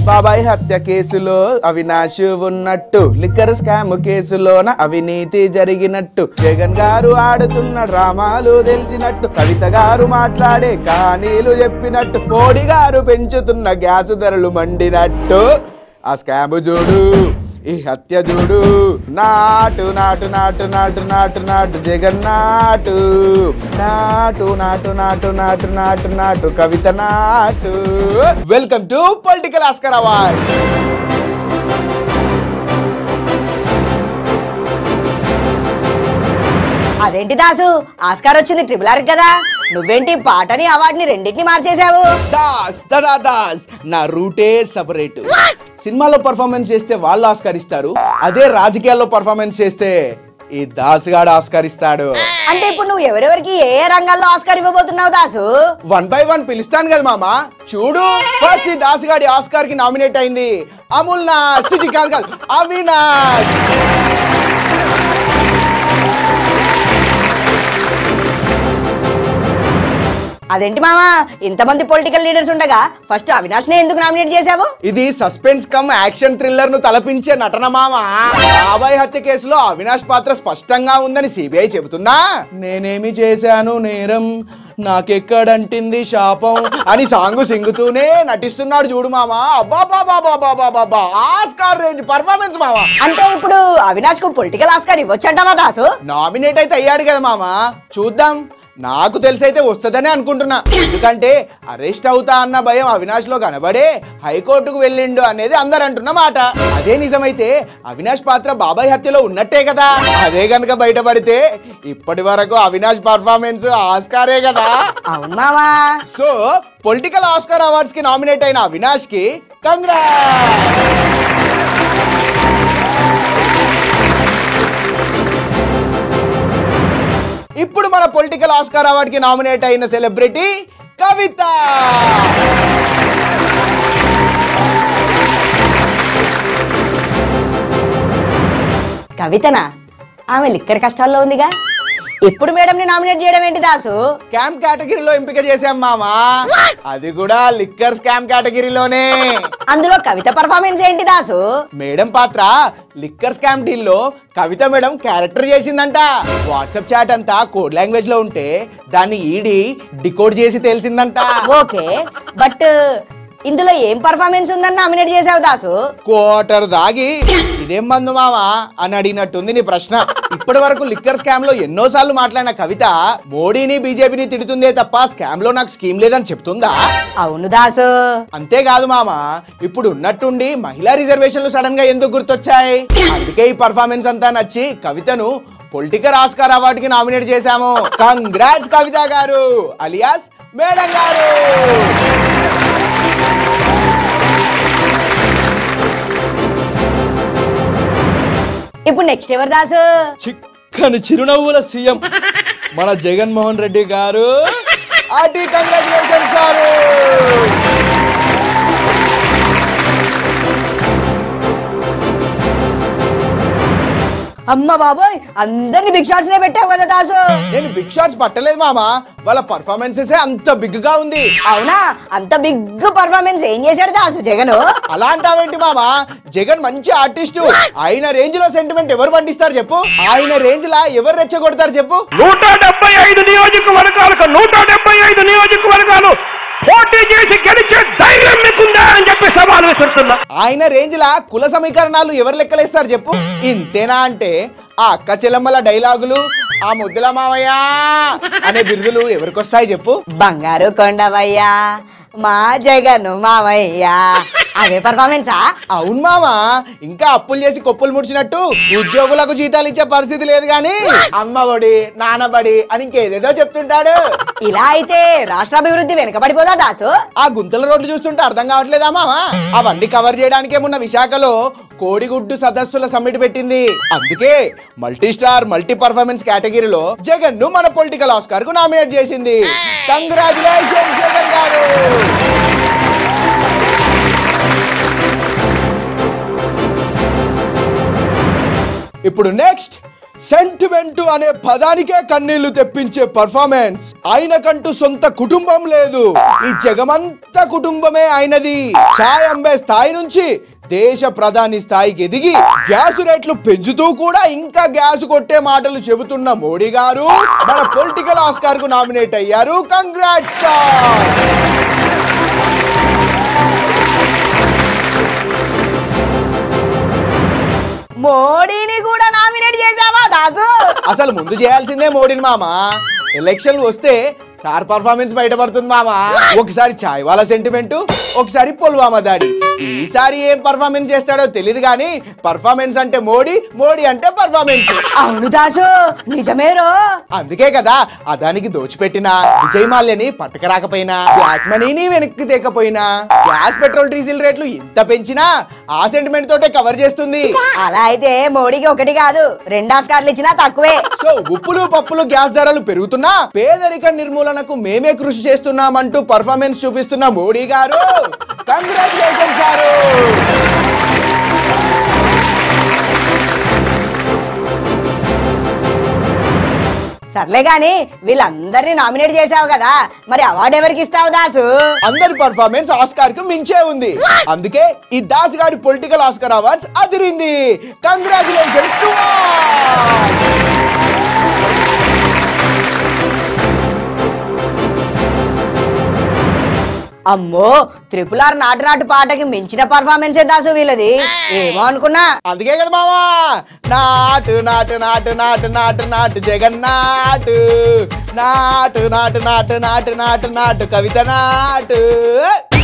బాబాయ్ హత్య కేసులో అవినాష్ ఉన్నట్టు లిక్కర్ స్కామ్ కేసులోన అవినీతి జరిగినట్టు జగన్ గారు ఆడుతున్న డ్రామాలు తెలిసినట్టు కవిత గారు మాట్లాడే కహానీలు చెప్పినట్టు మోడీ గారు పెంచుతున్న గ్యాస్ ధరలు మండినట్టు ఆ స్కామ్ చూడు ఈ హత్య చూడు నాటు నాటు నాటు నాటు నాటు నాటు జగన్ నాటు నాటు నాటు నాటు నాటు నాటు Naatu Kavitha Naatu welcome to political Oscar awards అదేంటి దాసు ఆస్కార్ వచ్చింది ట్రిపుల్ ఆర్ కదా నువ్వేంటి పాటని అవార్డుని రెండింటిని మార్చేశావు దాస్ దదా దాస్ నా రూటే సపరేట్ సినిమాలో పర్ఫార్మెన్స్ చేస్తే వాళ్ళు ఆస్కార్ ఇస్తారు అదే రాజకీయాల్లో పర్ఫార్మెన్స్ చేస్తే ఈ దాస్ గాడు ఆస్కార్ ఇస్తాడు అంటే ఇప్పుడు నువ్వు ఎవరెవరికి ఏ ఏ రంగాల్లో ఆస్కార్ ఇవ్వబోతున్నావు దాసు వన్ బై వన్ పిలుస్తాను కదా మామ చూడు ఫస్ట్ ఈ దాస్ గాడి ఆస్కార్ కి నామినేట్ అయింది అమూల్ నాష్ చిచి కాదు కాదు అవినాష్ అదేంటి మామా ఇంతమంది పొలిటికల్ లీడర్స్ ఉండగా ఫస్ట్ అవినాష్ నే ఎందుకు నామినేట్ చేశావు ఇది సస్పెన్స్ కమ్ యాక్షన్ థ్రిల్లర్ ను తలపించే నటన మామ బాబాయ్ హత్య కేసులో అవినాష్ పాత్ర స్పష్టంగా ఉందని సిబిఐ చెబుతున్నా నేనేమి చేశాను నేరం నాకెక్కడంటింది శాపం అని సాంగ్ సింగుతూనే నటిస్తున్నాడు చూడు మామ అబ్బా బాబా బాబా బాబా ఆస్కార్ రేంజ్ పర్ఫార్మెన్స్ మామ అంటే ఇప్పుడు అవినాష్ కు పొలిటికల్ ఆస్కార్ ఇవ్వచ్చంటావా దాసు నామినేట్ అయితే అయ్యాడు కదా మామ చూద్దాం నాకు తెలిసైతే వస్తుందని అనుకుంటున్నా ఎందుకంటే అరెస్ట్ అవుతా అన్న భయం అవినాష్ లో కనబడే హైకోర్టుకు వెళ్ళిండు అనేది అందరు అంటున్న మాట అదే నిజమైతే అవినాష్ పాత్ర బాబాయ్ హత్యలో ఉన్నట్టే కదా అదే గనక బయటపడితే ఇప్పటి వరకు అవినాష్ పర్ఫార్మెన్స్ ఆస్కారే కదా అవును మామా సో పొలిటికల్ ఆస్కార్ అవార్డ్స్ కి నామినేట్ అయిన అవినాష్ కి కంగ్రా ఇప్పుడు మన పొలిటికల్ ఆస్కార్ అవార్డ్ కి నామినేట్ అయిన సెలబ్రిటీ కవిత కవితనా ఆమె లిక్కర్ కష్టాల్లో ఉందిగా ఇప్పుడు మేడం ని నామినేట్ చేయడం ఏంటి దాసు స్కామ్ కేటగిరీలో ఎంపిక చేశాం మామా అది కూడా లిక్కర్ స్కామ్ కేటగిరీలోనే అందులో కవిత పర్ఫార్మెన్స్ ఏంటి దాసు మేడం పాత్ర లిక్కర్ స్కామ్ డీల్ లో కవిత మేడం క్యారెక్టర్ చేసిందంట వాట్సాప్ చాట్ అంతా కోడ్ లాంగ్వేజ్ లో ఉంటే దాన్ని ఈడి డికోడ్ చేసి తెలిసిందంట ఓకే బట్ ఇందులో ఏం పర్ఫార్మెన్స్ ఉందని నామినేట్ చేసావు దాసు క్వార్టర్ దాగి ఇదేం మందు మావా అని అడిగినట్టుంది నీ ప్రశ్న ఇప్పటి వరకు లిక్కర్ స్కామ్ లో ఎన్నో సార్లు మాట్లాడిన కవిత మోడీని బీజేపీని తిడుతుందే తప్ప స్కామ్ లో నాకు స్కీమ్ లేదని చెప్తుందా అవును దాసు అంతేకాదు మామ ఇప్పుడు ఉన్నట్టుండి మహిళా రిజర్వేషన్లు సడన్ గా ఎందుకు గుర్తొచ్చాయి అందుకే ఈ పర్ఫార్మెన్స్ అంతా నచ్చి కవితను పొలిటికల్ ఆస్కార్ అవార్డుకి నామినేట్ చేశాము congrats Kavitha garu alias madam గారు ఇప్పుడు నెక్స్ట్ ఎవరు దాసు చిక్కని చిరునవ్వుల సీఎం మన జగన్మోహన్ రెడ్డి గారు ఆర్టీ కంగ్రాచులేషన్స్ గారు అమ్మ బాబోయ్ అందరిని బిగ్ షాట్స్ నే పెట్టావు కదా దాసు నేను బిగ్ షాట్స్ పట్టలేదు మామ వాళ్ళ పర్ఫార్మెన్సెస్ అంత బిగ్ గా ఉంది అవునా అంత బిగ్ పర్ఫార్మెన్స్ ఏం చేశాడు దాసు జగన్ అలా అంటావేంటి మామ జగన్ మంచి ఆర్టిస్టు ఆయన రేంజ్ లో సెంటిమెంట్ ఎవరు పండిస్తారు చెప్పు ఆయన రేంజ్ లా ఎవరు రెచ్చగొడతారు చెప్పు నూట డెబ్బై ఐదు నియోజకవర్గాలకు నూట డెబ్బై ఐదు నియోజకవర్గాలు పోటీ చేసి గెలిచే ధైర్యం మీకుందా అని చెప్పి సవాల్ విసురుతున్నా ఆయన రేంజ్ లా కుల సమీకరణాలు ఎవరు లెక్కలేస్తారు చెప్పు ఇంతేనా అంటే ఆ అక్క చెల్లమ్మల డైలాగులు ఆ ముద్దుల మావయ్య అనే బిరుదులు ఎవరికొస్తాయి చెప్పు బంగారు కొండవయ్యా మా జగన్ మావయ్యా అదే పర్ఫార్మెన్సా అవును మామా ఇంకా అప్పులు చేసి కొప్పులు ముడిచినట్టు ఉద్యోగులకు జీతాలు ఇచ్చే పరిస్థితి లేదు కానీ అమ్మబడి నాన్నబడి అని ఇంకేదేదో చెప్తుంటాడు ఇలా అయితే రాష్ట్రాభివృద్ధి వెనకబడిపోదా దాసు ఆ గుంతల రోడ్లు చూస్తుంటే అర్థం కావట్లేదా మామా అవన్నీ కవర్ చేయడానికే మొన్న విశాఖలో కోడిగుడ్డు సదస్సుల సమ్మిట్ పెట్టింది అందుకే మల్టీ స్టార్ మల్టీ పర్ఫార్మెన్స్ కేటగిరీలో జగన్ ను మన పొలిటికల్ ఆస్కార్ కు నామినేట్ చేసింది కంగ్రాచులేషన్ జగన్ గారు ఇప్పుడు నెక్స్ట్ సెంటిమెంట్ అనే పదానికే కన్నీళ్లు తెప్పించే పర్ఫార్మెన్స్ ఆయనకంటూ సొంత కుటుంబం లేదు ఈ జగమంతా కుటుంబమే ఆయనది ఛాయ్ అమ్మే స్థాయి నుంచి దేశ ప్రధాని స్థాయికి ఎదిగి గ్యాస్ రేట్లు పెంచుతూ కూడా ఇంకా గ్యాస్ కొట్టే మాటలు చెబుతున్న మోడీ గారు మన పొలిటికల్ ఆస్కార్ కు నామినేట్ అయ్యారు కంగ్రాట్స్ మోడీని కూడా నామినేట్ చేసావా దాసు అసలు ముందు చేయాల్సిందే మోడీని మామ ఎలక్షన్లు వస్తే సార్ పర్ఫార్మెన్స్ బయటపడుతుంది మామ ఒకసారి చాయ్ వాళ్ళ సెంటిమెంట్ ఒకసారి పుల్వామా దాడి ఈసారి ఏం పర్ఫార్మెన్స్ చేస్తాడో తెలియదు కానీ పర్ఫార్మెన్స్ అంటే మోడీ మోడీ అంటే పర్ఫార్మెన్స్ అవును దాసు నిజమేరో అందుకే కదా అదానికి దోచిపెట్టిన విజయ్ మాల్యని పట్టకరాకపోయినా బ్లాక్ మనీని వెనక్కి తేకపోయినా గ్యాస్ పెట్రోల్ డీజిల్ రేట్లు ఎంత పెంచినా ఆ సెంటిమెంట్ తోటే కవర్ చేస్తుంది అలా అయితే మోడీకి ఒకటి కాదు రెండు ఆస్కార్లు ఇచ్చినా తక్కువే సో ఉప్పులు పప్పులు గ్యాస్ ధరలు పెరుగుతున్నా పేదరిక నిర్మూలనకు మేమే కృషి చేస్తున్నామంటూ పర్ఫార్మెన్స్ చూపిస్తున్న మోడీ గారు కంగ్రాచులేషన్ సారు సర్లే గాని వీళ్ళందరినీ నామినేట్ చేసావు కదా మరి అవార్డు ఎవరికి ఇస్తావు దాసు అందరి పర్ఫార్మెన్స్ ఆస్కార్ కు మించే ఉంది అందుకే ఈ దాస్ గారి పొలిటికల్ ఆస్కార్ అవార్డ్స్ అదిరింది కంగ్రాచులేషన్స్ టు అమ్మో త్రిపుల్ ఆర్ నాటు నాటు పాటకి మించిన పర్ఫార్మెన్స్ దాసు వీళ్ళది ఏమో అనుకున్నా అందుకే కదా మావా నాటు నాటు నాటు నాటు నాటు నాటు జగన్నాటు నాటు నాటు నాటు నాటు నాటు నాటు కవిత నాటు